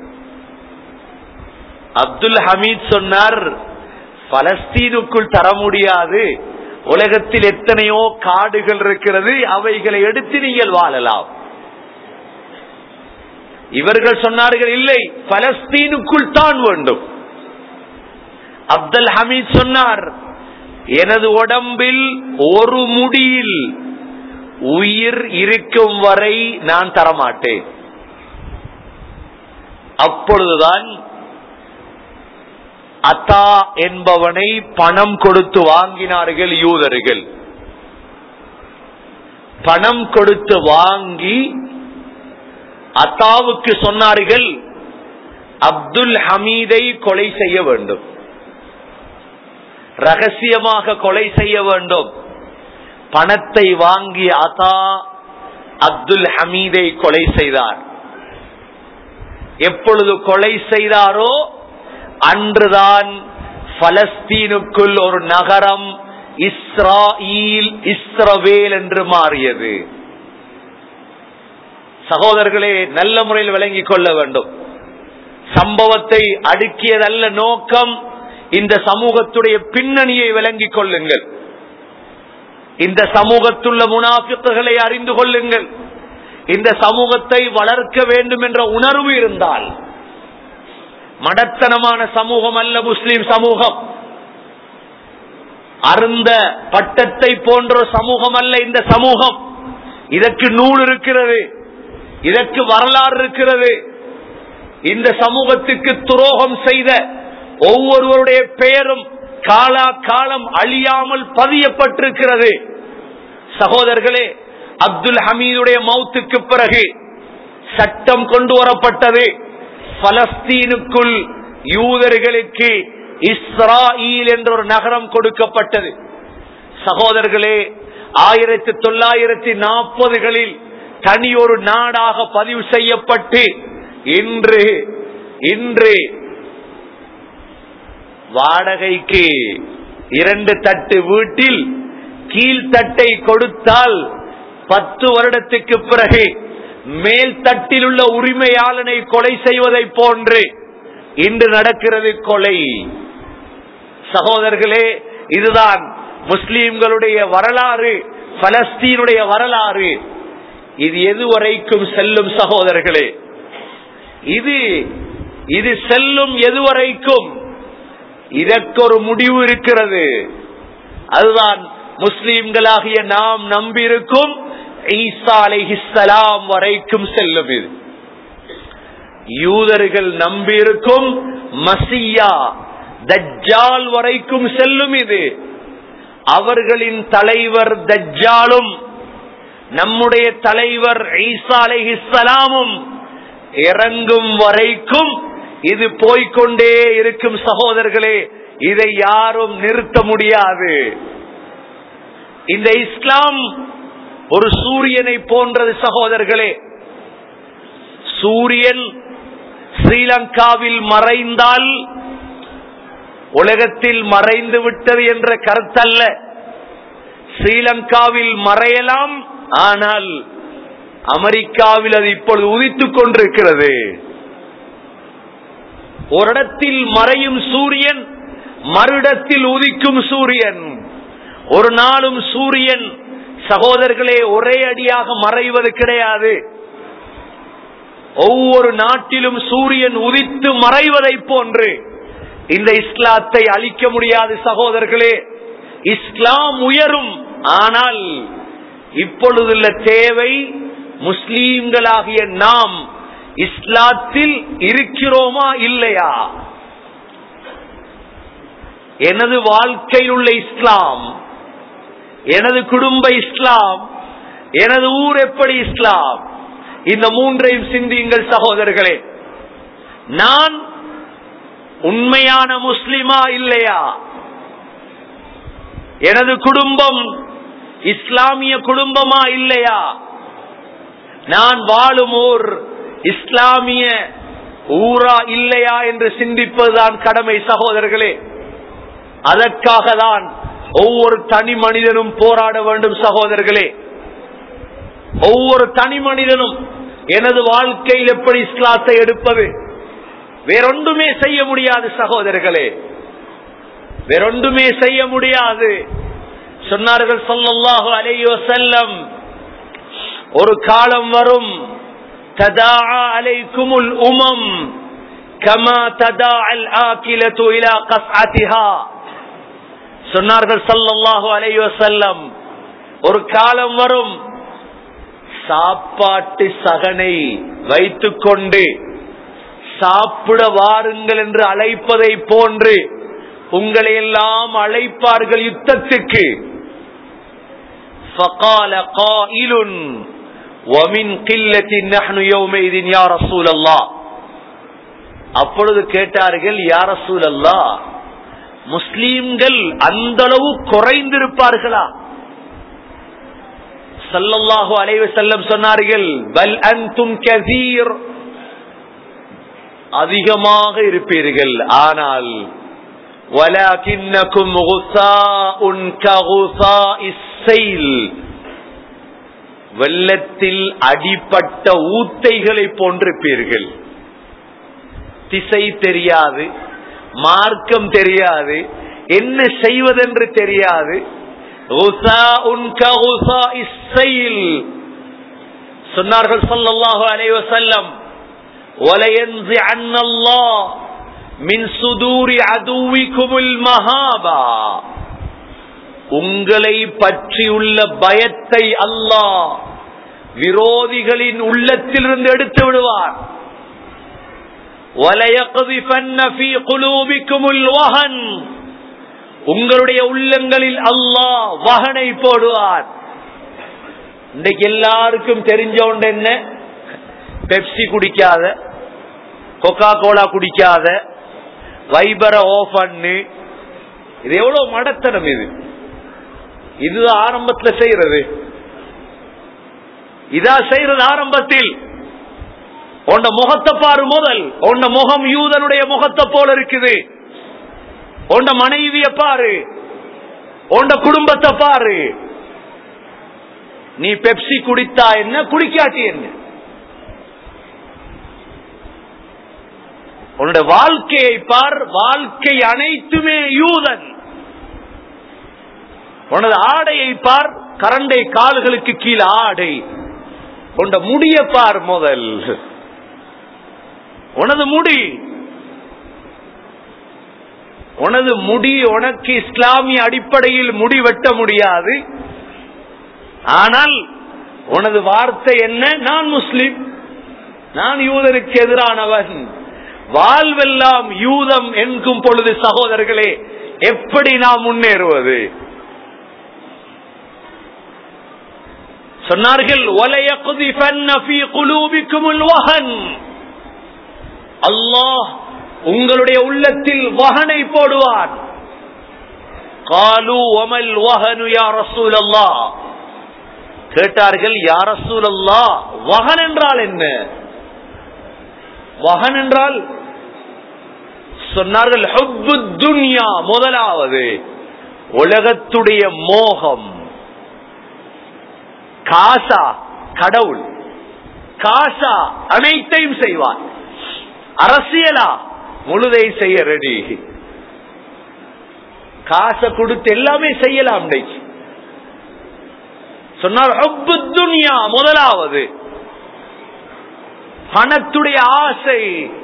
அப்துல் ஹமீத் சொன்னார் பலஸ்தீனுக்குள் தர முடியாது உலகத்தில் எத்தனையோ காடுகள் இருக்கிறது அவைகளை எடுத்து நீங்கள் வாழலாம் இவர்கள் சொன்னார்கள் இல்லை பலஸ்தீனுக்குள் தான் வேண்டும் அப்துல் ஹமீத் சொன்னார் எனது உடம்பில் ஒரு முடியில் உயிர் இருக்கும் வரை நான் தரமாட்டேன் அப்பொழுதுதான் அத்தா என்பவனை பணம் கொடுத்து வாங்கினார்கள் யூதர்கள் பணம் கொடுத்து வாங்கி அத்தாவுக்கு சொன்னார்கள் அப்துல் ஹமீதை கொலை செய்ய வேண்டும் ரகசியமாக கொலை செய்ய வேண்டும் பணத்தை வாங்கி அத்தா அப்துல் ஹமீதை கொலை செய்தார் எப்பொழுது கொலை செய்தாரோ அன்றுதான் பலஸ்தீனுக்குள் ஒரு நகரம் இஸ்ராயில் இஸ்ரவேல் என்று மாறியது சகோதரர்களே நல்ல முறையில் விளங்கிக் கொள்ள வேண்டும் சம்பவத்தை அடுக்கியதல்ல நோக்கம் இந்த சமூகத்துடைய பின்னணியை விளங்கிக் கொள்ளுங்கள் இந்த சமூகத்துள்ள முனாஃபிக்குகளை அறிந்து கொள்ளுங்கள் இந்த சமூகத்தை வளர்க்க வேண்டும் என்ற உணர்வு இருந்தால் மடத்தனமான சமூகம் அல்ல முஸ்லிம் சமூகம் அருந்த பட்டத்தை போன்ற சமூகம் அல்ல இந்த சமூகம் இதற்கு நூல் இருக்கிறது இதற்கு வரலாறு இருக்கிறது இந்த சமூகத்துக்கு துரோகம் செய்த ஒவ்வொருவருடைய பெயரும் காலா காலம் அழியாமல் பதியப்பட்டிருக்கிறது சகோதரர்களே அப்துல் ஹமீதுடைய மௌத்துக்கு பிறகு சட்டம் கொண்டு வரப்பட்டது பலஸ்தீனுக்குள் யூதர்களுக்கு இஸ்ராயில் என்ற ஒரு நகரம் கொடுக்கப்பட்டது சகோதரர்களே ஆயிரத்தி தொள்ளாயிரத்தி நாற்பதுகளில் தனி ஒரு நாடாக பதிவு செய்யப்பட்டு இன்று இன்று வாடகைக்கு இரண்டு தட்டு வீட்டில் கீழ்த்தட்டை கொடுத்தால் பத்து வருடத்துக்கு பிறகு மேல் தட்டில் உள்ள உரிமையாளனை கொலை செய்வதை போன்று இன்று நடக்கிறது கொலை சகோதரர்களே இதுதான் முஸ்லீம்களுடைய வரலாறு பலஸ்தீனுடைய வரலாறு இது எதுவரைக்கும் செல்லும் சகோதரர்களே இது இது செல்லும் எதுவரைக்கும் இதற்கு ஒரு முடிவு இருக்கிறது அதுதான் முஸ்லீம்களாகிய நாம் நம்பியிருக்கும் ஈசா அலைஹிஸ்ஸலாம் வரைக்கும் செல்லும் இது யூதர்கள் நம்பியிருக்கும் மசியா தஜ்ஜால் வரைக்கும் செல்லும் இது அவர்களின் தலைவர் தஜ்ஜாலும் நம்முடைய தலைவர் ஈசா அலைஹிஸ்ஸலாமும் இறங்கும் வரைக்கும் இது போய்கொண்டே இருக்கும் சகோதரர்களே இதை யாரும் நிறுத்த முடியாது இந்த இஸ்லாம் ஒரு சூரியனை போன்றது சகோதரர்களே சூரியன் ஸ்ரீலங்காவில் மறைந்தால் உலகத்தில் மறைந்து விட்டது என்ற கருத்தல்ல ஸ்ரீலங்காவில் மறையலாம் ஆனால் அமெரிக்காவில் அது இப்பொழுது உதித்துக் கொண்டிருக்கிறது ஒரு இடத்தில் மறையும் சூரியன் மறுடத்தில் உதிக்கும் சூரியன் ஒரு நாளும் சூரியன் சகோதரர்களே ஒரே அடியாக மறைவது கிடையாது ஒவ்வொரு நாட்டிலும் சூரியன் உதித்து மறைவதை போன்று இந்த இஸ்லாத்தை அழிக்க முடியாது சகோதரர்களே இஸ்லாம் உயரும் ஆனால் இப்பொழுதுள்ள தேவை முஸ்லீம்களாகிய நாம் இஸ்லாத்தில் இருக்கிறோமா இல்லையா எனது வாழ்க்கையில் உள்ள இஸ்லாம் எனது குடும்ப இஸ்லாம் எனது ஊர் எப்படி இஸ்லாம் இந்த மூன்றையும் சிந்தியுங்கள் சகோதரர்களே நான் உண்மையான முஸ்லிமா இல்லையா எனது குடும்பம் இஸ்லாமிய குடும்பமா இல்லையா நான் வாழும் ஊர் இஸ்லாமிய ஊரா இல்லையா என்று சிந்திப்பதுதான் கடமை சகோதரர்களே அதற்காக தான் ஒவ்வொரு தனி மனிதனும் போராட வேண்டும் சகோதரர்களே ஒவ்வொரு தனி மனிதனும் எனது வாழ்க்கையில் எப்படி இஸ்லாத்தை எடுப்பது வேறொன்றுமே செய்ய முடியாது சகோதரர்களே வேறொன்றுமே செய்ய முடியாது சொன்னார்கள் சொல்லல்லாஹு அலைஹி வஸல்லம் ஒரு காலம் வரும் ததா அலைக்குமுல் உமம் கமா ததா அல் ஆக்கிலத்து இலா கஸ்அத்திஹா சொன்னார்கள் சல்லல்லாஹு அலைஹி வஸல்லம் ஒரு காலம் வரும் சாப்பாட்டு சகனை வைத்துக்கொண்டு சாப்பிட வாருங்கள் என்று அழைப்பதை போன்று உங்களை எல்லாம் அழைப்பார்கள் யுத்தத்துக்கு فقال قائل ومن قلة نحن يومئذ يا رسول الله அப்பொழுது கேட்டார்கள் யா ரசூல் அல்லா முஸ்லீம்கள் அந்த அளவு குறைந்திருப்பார்களா சல்லல்லாஹு அலைஹி வஸல்லம் சொன்னார்கள் பல் அன்தும் கதீர் அதிகமாக இருப்பீர்கள் ஆனால் ولكنكم غثاء كغثاء السيل வெள்ளத்தில் அடிப்பட்ட ஊத்தைகளை போன்றிருப்பீர்கள் திசை தெரியாது மார்க்கம் தெரியாது என்ன செய்வதென்று தெரியாது சொன்னார்கள் சொல்லல்லாஹு அலைஹி வஸல்லம் وَلَيَنزِعَنَّ اللَّهُ مِنْ صُدُورِ عَدُوِّكُمُ الْمَهَابَةَ உங்களை பற்றியுள்ள பயத்தை அல்லாஹ் விரோதிகளின் உள்ளத்திலிருந்து எடுத்து விடுவார் وَلَيَقْذِفَنَّ فِي قُلُوبِكُمُ الْوَهَنَ உங்களுடைய உள்ளங்களில் அல்லாஹ் வகனை போடுவார் இன்றைக்கு எல்லாருக்கும் தெரிஞ்ச ஒன்று என்ன பெப்சி குடிக்காத கொக்கா கோலா குடிக்காத வைபரை ஓஃப் பண்ணு இது எவ்வளவு மடத்தனம் இது இது ஆரம்பத்தில் செய்யறது இதா செய்யறது ஆரம்பத்தில் உன்ன முகத்தை பாரு முதல் உன்ன முகம் யூதனுடைய முகத்தை போல இருக்குது உன்ன மனைவிய பாரு உன்ன குடும்பத்தை பாரு நீ பெப்சி குடித்தா என்ன குடிக்காட்டி என்ன உன்னுடைய வாழ்க்கையை பார் வாழ்க்கை அனைத்துமே யூதன் உனது ஆடையை பார் கரண்டை கால்களுக்கு கீழே ஆடை உண்ட முடிய பார் முதல் உனது முடி உனது முடி உனக்கு இஸ்லாமிய அடிப்படையில் முடி வெட்ட முடியாது ஆனால் உனது வார்த்தை என்ன நான் முஸ்லிம் நான் யூதனுக்கு எதிரானவன் வாழ்வெல்லாம் யூதம் என்கும் பொழுது சகோதரர்களே எப்படி நாம் முன்னேறுவது சொன்னார்கள் அல்லாஹ் உங்களுடைய உள்ளத்தில் வகனை போடுவான் காலு ஒமல் வகனு யா ரசூல் அல்லா கேட்டார்கள் யா ரசூல் அல்லா வகன் என்றால் என்ன வகன் என்றால் சொன்னார்கள் துன்யா முதலாவது உலகத்துடைய மோகம் காசா கடவுள் காசா அனைத்தையும் செய்வார் அரசியலா முழுதை செய்ய ரெடி காசை கொடுத்து எல்லாமே செய்யலாம் இன்னைக்கு சொன்னார் துன்யா முதலாவது பணத்துடைய ஆசை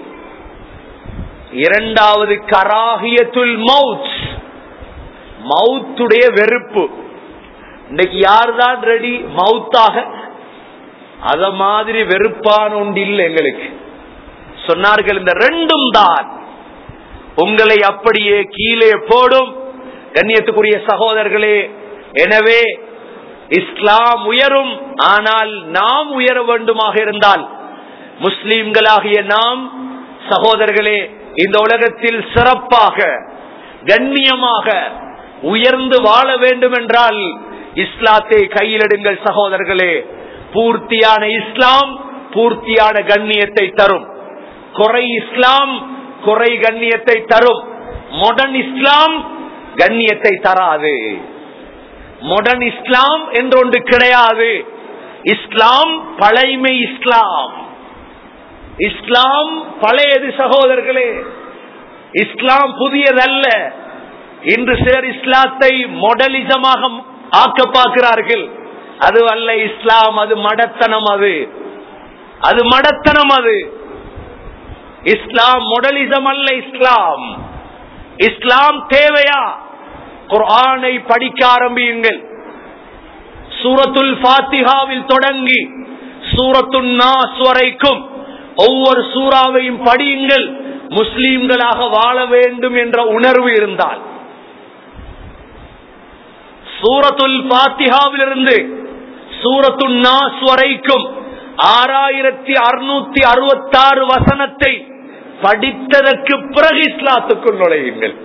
இரண்டாவது கராகியத்துல் மவுத் மவுத்துடைய வெறுப்பு இன்னைக்கு யாருதான் ரெடி மவுத்தாக அத மாதிரி வெறுப்பான ஒன்று இல்லை எங்களுக்கு சொன்னார்கள் இந்த ரெண்டும் தான் உங்களை அப்படியே கீழே போடும் கண்ணியத்துக்குரிய சகோதரர்களே எனவே இஸ்லாம் உயரும் ஆனால் நாம் உயர வேண்டுமாக இருந்தால் முஸ்லீம்களாகிய நாம் சகோதரர்களே இந்த உலகத்தில் சிறப்பாக கண்ணியமாக உயர்ந்து வாழ வேண்டும் என்றால் இஸ்லாத்தை கையிலெடுங்கள் சகோதரர்களே பூர்த்தியான இஸ்லாம் பூர்த்தியான கண்ணியத்தை தரும் குறை இஸ்லாம் குறை கண்ணியத்தை தரும் மொடர்ன் இஸ்லாம் கண்ணியத்தை தராது மொடர்ன் இஸ்லாம் என்று ஒன்று கிடையாது இஸ்லாம் பழைமை இஸ்லாம் இஸ்லாம் பழையது சகோதரர்களே இஸ்லாம் புதியதல்ல இன்று சிலர் இஸ்லாத்தை மாடலிசமாக ஆக்க பார்க்கிறார்கள் அது அல்ல இஸ்லாம் அது மடத்தனம் அது அது மடத்தனம் அது இஸ்லாம் மொடலிசம் அல்ல இஸ்லாம் இஸ்லாம் தேவையா குர்ஆனை படிக்க ஆரம்பியுங்கள் சூரத்துல் ஃபாத்திஹாவில் தொடங்கி சூரத்துல் நாஸ் வரைக்கும் ஒவ்வொரு சூறாவையும் படியுங்கள் முஸ்லீம்களாக வாழ வேண்டும் என்ற உணர்வு இருந்தால் சூரத்துல் பாத்திஹாவிலிருந்து சூரத்துல் நாஸ் வரைக்கும் ஆறாயிரத்தி அறுநூத்தி அறுபத்தாறு வசனத்தை படித்ததற்கு பிறகு இஸ்லாத்துக்குள் நுழையுங்கள்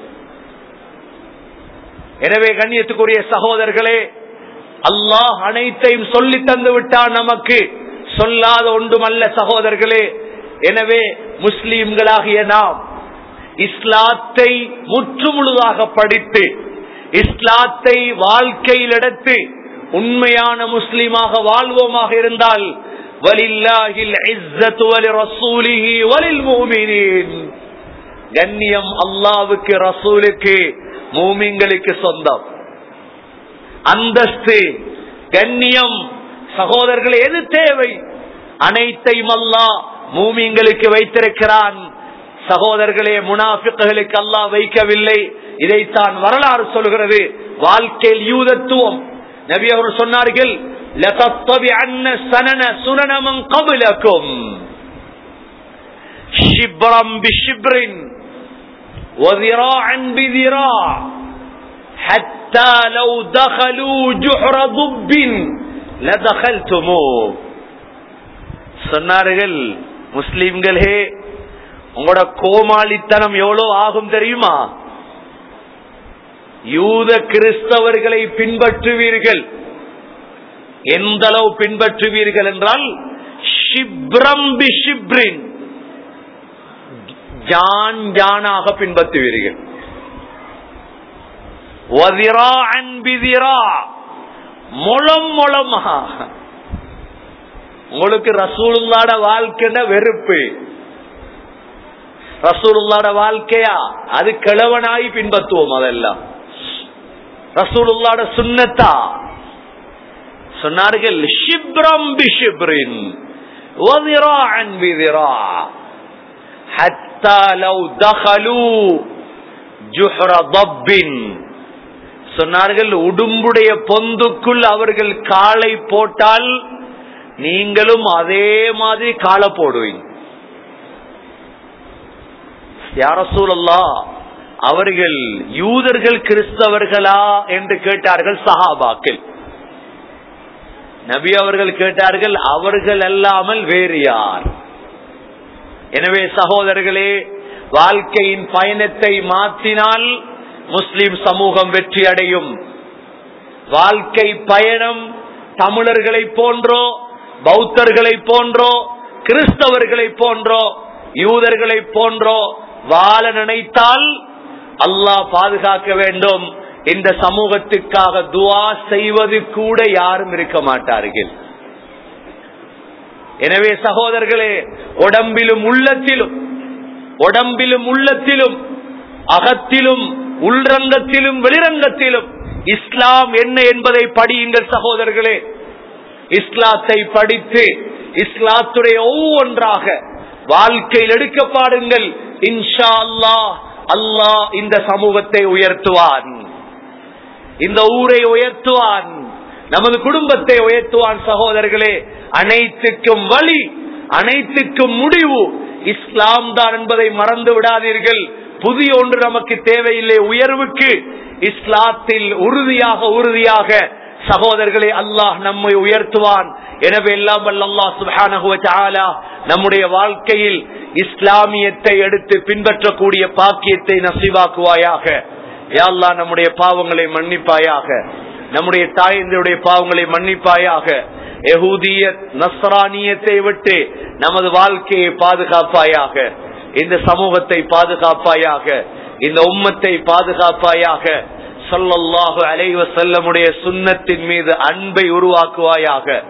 எனவே கண்ணியத்துக்குரிய சகோதரர்களே அல்லாஹ் அனைத்தையும் சொல்லி தந்து விட்டான் நமக்கு சொல்லாத ஒன்றுமல்ல சகோதரர்களே எனவே முஸ்லீம்களாகிய நாம் இஸ்லாத்தை முற்றுமுழுதாக படித்து இஸ்லாத்தை வாழ்க்கையில் எடுத்து உண்மையான முஸ்லீமாக வாழ்வோமாக இருந்தால் வலில்லாஹில் இஸ்ஸத்து வலி ரசூலிஹி வலில் முஃமினீன் கண்ணியம் அல்லாவுக்கு ரசூலுக்கு மூமிங்களுக்கு சொந்தம் அந்தஸ்து கண்ணியம் சகோதரர்கள் எது தேவை அனைத்தையும் அல்லாஹ் மூமிங்களுக்கு வைத்திருக்கிறான் சகோதரர்களே முனாஃபிக்குகளுக்கு அல்லாஹ் வைக்கவில்லை இதைத்தான் வரலாறு சொல்கிறது வாழ்க்கையில் யூதத்துவம் நபி அவர் சொன்னார்கள் لَتَتَّبِعَنَّ سَنَنَ سُنَنَ مَنْ قَبْلَكُمْ شِبْرًا بِشِبْرٍ وذراعا بذراع حتى لو دخلوا جحر ضب لدخلتموه சொன்னார்கள் முஸ்லிம்களே உங்களோட கோமாளித்தனம் எவ்வளவு ஆகும் தெரியுமா யூத கிறிஸ்தவர்களை பின்பற்றுவீர்கள் எந்த அளவு பின்பற்றுவீர்கள் என்றால் ஷிப்ரம் பி ஷிப்ரின் ஜான் ஜானாக பின்பற்றுவீர்கள் வதிராஅன் பிதிரா முளம் முளமாக உங்களுக்கு ரசூலுல்லாட வாழ்க்கைட வெறுப்பு ரசூலுல்லாட வாழ்க்கையா அது கிழவனாய் பின்பற்றுவோம் அதெல்லாம் ரசூலுல்லாட சுன்னத்தா சொன்னார்கள் ஷிப்ரம் பி ஷிப்ரின் وذراعا بذراع حتى لو دخلوا جحر ضب சொன்னார்கள் உடும்புடைய பொந்துக்குள் அவர்கள் காலை போட்டால் நீங்களும் அதே மாதிரி காலை போடுவீங்க யார சூழல்லா அவர்கள் யூதர்கள் கிறிஸ்தவர்களா என்று கேட்டார்கள் சஹாபாக்கள் நபி அவர்கள் கேட்டார்கள் அவர்கள் அல்லாமல் வேறு யார் எனவே சகோதரர்களே வாழ்க்கையின் பயணத்தை மாற்றினால் முஸ்லிம் சமூகம் வெற்றி அடையும் வாழ்க்கை பயணம் தமிழர்களை போன்றோ பௌத்தர்களை போன்றோ கிறிஸ்தவர்களை போன்றோ யூதர்களை போன்றோ வாழ நினைத்தால் அல்லாஹ் பாதுகாக்க வேண்டும் இந்த சமூகத்துக்காக துவா செய்வது கூட யாரும் இருக்க மாட்டார்கள் எனவே சகோதரர்களே உடம்பிலும் உள்ளத்திலும் உடம்பிலும் உள்ளத்திலும் அகத்திலும் உள்ரங்கத்திலும் வெளிரங்கத்திலும் இஸ்லாம் என்ன என்பதை படியுங்கள் சகோதரர்களே இஸ்லாத்தை படித்து இஸ்லாத்துடைய ஒவ்வொன்றாக வாழ்க்கையில் எடுக்க பாடுங்கள் இன்ஷா அல்லாஹ் அல்லாஹ் இந்த சமூகத்தை உயர்த்துவான் இந்த ஊரை உயர்த்துவான் நமது குடும்பத்தை உயர்த்துவான் சகோதரர்களே அனைத்துக்கும் வழி அனைத்துக்கும் முடிவு இஸ்லாம் தான் என்பதை மறந்து விடாதீர்கள் புதிய ஒன்று நமக்கு தேவையில்லை உயர்வுக்கு இஸ்லாத்தில் உறுதியாக உறுதியாக சகோதரர்களே அல்லாஹ் நம்மை உயர்த்துவான் எனவே எல்லாம் அல்லாஹ் சுபானகுவ நம்முடைய வாழ்க்கையில் இஸ்லாமியத்தை எடுத்து பின்பற்றக்கூடிய பாக்கியத்தை நசிவாக்குவாயாக யாழ்லா நம்முடைய பாவங்களை மன்னிப்பாயாக நம்முடைய தாயந்தருடைய பாவங்களை மன்னிப்பாயாக எஹூதிய நஸ்ரானியத்தை விட்டு நமது வாழ்க்கையை பாதுகாப்பாயாக இந்த சமூகத்தை பாதுகாப்பாயாக இந்த உம்மத்தை பாதுகாப்பாயாக சொல்லல்லாஹு அலைவ செல்லமுடைய சுண்ணத்தின் மீது அன்பை உருவாக்குவாயாக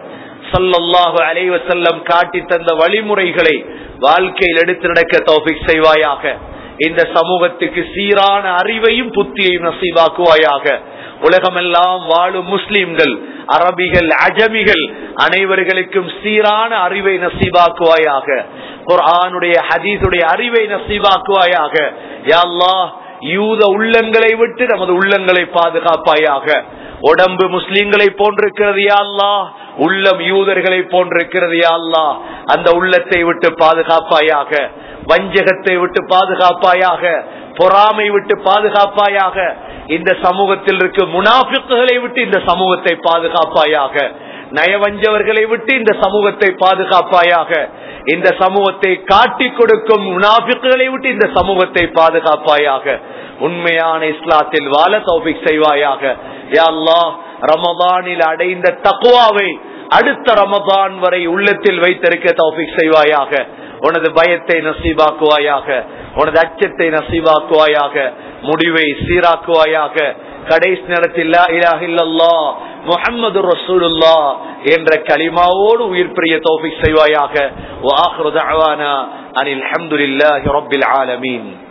சல்லல்லாஹு அலைஹி வஸல்லம் காட்டி தந்த வழிமுறைகளை வாழ்க்கையில் எடுத்து நடக்க தௌஃபிக் செய்வாயாக இந்த சமூகத்துக்கு சீரான அறிவையும் புத்தியையும் நசீவாக்குவாயாக உலகமெல்லாம் வாழும் முஸ்லிம்கள் அரபிகள் அஜமிகள் அனைவர்களுக்கும் சீரான அறிவை நசீபாக்குவாயாக குர்ஆனுடைய ஹதீஸுடைய அறிவை நசீபாக்குவாயாக யா அல்லாஹ் யூத உள்ளங்களை விட்டு நமது உள்ளங்களை பாதுகாப்பாயாக உடம்பு முஸ்லிம்களை போன்றிருக்கிறது யா அல்லாஹ் உள்ளம் யூதர்களை போன்றிருக்கிறது யா அல்லாஹ் அந்த உள்ளத்தை விட்டு பாதுகாப்பாயாக வஞ்சகத்தை விட்டு பாதுகாப்பாயாக பொறாமை விட்டு பாதுகாப்பாயாக இந்த சமூகத்தில் இருக்கும் முனாஃபிக்குகளை விட்டு இந்த சமூகத்தை பாதுகாப்பாயாக நயவஞ்சவர்களை விட்டு இந்த சமூகத்தை பாதுகாப்பாயாக இந்த சமூகத்தை காட்டிக் கொடுக்கும் முனாஃபிக்குகளை விட்டு இந்த சமூகத்தை பாதுகாப்பாயாக உண்மையான இஸ்லாத்தில் வாழ தௌபிக் செய்வாயாக யா அல்லாஹ் ரமதானில் அடைந்த தக்குவாவை அடுத்த ரமதான் வரை உள்ளத்தில் வைத்திருக்க தௌபிக் செய்வாயாக உனது பயத்தை நசீபாக்குவாயாக உனது அச்சத்தை நசீபாக்குவாயாக முடிவை சீராக்குவாயாக கடைசி நேரத்தில் லா இலாஹ இல்லல்லாஹ் முஹம்மது ரசூலுல்லா என்ற கலிமாவோடு உயிர் பிரிய தௌஃபிக் செய்வாயாக வ ஆখিরு தஅவானா அனில் ஹம்துலில்லாஹி ரப்பில் ஆலமீன்